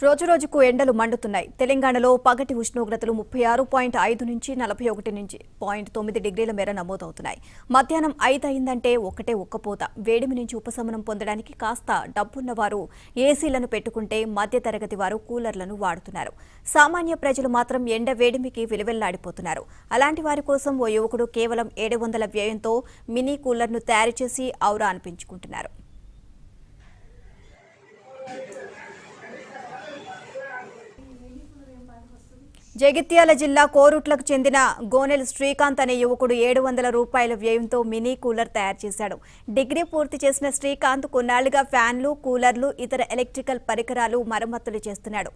రోజురోజుకు ఎండలు మండుతున్నాయి తెలంగాణలో పగటి ఉష్ణోగ్రతలు ముప్పై ఆరు పాయింట్ ఐదు నుంచి నలభై ఒకటి నుంచి పాయింట్ తొమ్మిది డిగ్రీల మేర నమోదవుతున్నాయి మధ్యాహ్నం ఐదు అయిందంటే ఒకటే ఉక్కపోత వేడిమి నుంచి ఉపశమనం పొందడానికి కాస్త డబ్బున్న వారు ఏసీలను పెట్టుకుంటే మధ్యతరగతి వారు కూలర్లను వాడుతున్నారు సామాన్య ప్రజలు మాత్రం ఎండ వేడిమికి విలువెల్లాడిపోతున్నారు అలాంటి వారి కోసం ఓ యువకుడు కేవలం ఏడు వందల వ్యయంతో మినీ కూలర్ను తయారు చేసి ఔరా అనిపించుకుంటున్నారు జగిత్యాల జిల్లా కోరుట్లకు చెందిన గోనెల్ శ్రీకాంత్ అనే యువకుడు ఏడు వందల రూపాయల వ్యయంతో మినీ కూలర్ తయారు చేశాడు డిగ్రీ పూర్తి చేసిన శ్రీకాంత్ కొన్నాళ్లుగా ఫ్యాన్లు కూలర్లు ఇతర ఎలక్ట్రికల్ పరికరాలు మరమ్మతులు చేస్తున్నాడు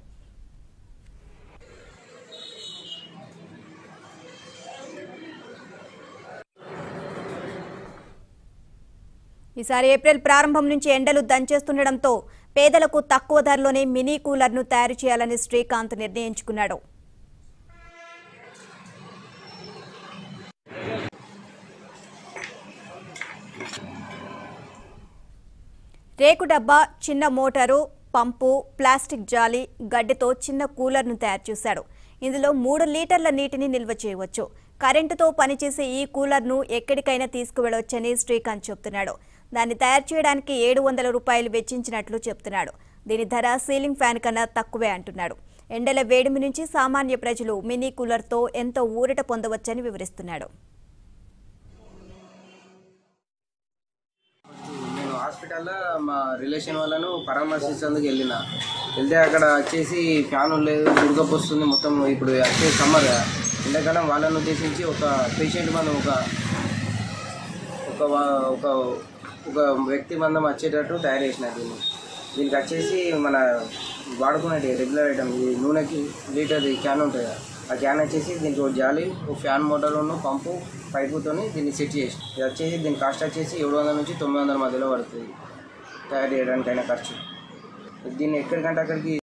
ఈసారి ఏప్రిల్ ప్రారంభం నుంచి ఎండలు దంచేస్తుండటంతో పేదలకు తక్కువ ధరలోనే మినీ కూలర్ను తయారు చేయాలని శ్రీకాంత్ నిర్ణయించుకున్నాడు రేకు డబ్బా చిన్న మోటారు పంపు ప్లాస్టిక్ జాలి గడ్డితో చిన్న కూలర్ను తయారు చేశాడు ఇందులో మూడు లీటర్ల నీటిని నిల్వ చేయవచ్చు కరెంటుతో పనిచేసే ఈ కూలర్ను ఎక్కడికైనా తీసుకువెళ్ళవచ్చని శ్రీకాంత్ చెప్తున్నాడు దాన్ని తయారు చేయడానికి ఏడు వందల రూపాయలు వెచ్చించినట్లు చెప్తున్నాడు దీని ధర సీలింగ్ ఫ్యాన్ కన్నా తక్కువే అంటున్నాడు ఎండల వేడిమి నుంచి సామాన్య ప్రజలు మినీ కూలర్తో ఎంతో ఊరట పొందవచ్చని వివరిస్తున్నాడు నేను హాస్పిటల్లో మా రిలేషన్ వాళ్ళను పరామర్శించేందుకు వెళ్ళిన వెళ్తే అక్కడ వచ్చేసి ఫ్యాన్ లేదు దుర్గపు వస్తుంది మొత్తం ఇప్పుడు వచ్చే సమ్మర్ కదా. ఎండాకాలం వాళ్ళని ఉద్దేశించి ఒక పేషెంట్ మనం ఒక ఒక వా- ఒక ఒక వ్యక్తి మందం వచ్చేటట్టు తయారు చేసిన దీన్ని దీనికి వచ్చేసి మన వాడుకునేటి రెగ్యులర్ ఐటమ్ ఈ నూనెకి లీటర్ క్యాన్ ఉంటుంది కదా ఆ క్యాన్ వచ్చేసి దీనికి ఒక జాలి ఒక ఫ్యాన్ మోటార్ ఉన్న పంపు పైపుతోని దీన్ని సెట్ చేసి ఇది వచ్చేసి దీని కాస్ట్ వచ్చేసి ఏడు వందల నుంచి తొమ్మిది వందల మధ్యలో పడుతుంది తయారు చేయడానికైనా ఖర్చు దీన్ని ఎక్కడికంటే అక్కడికి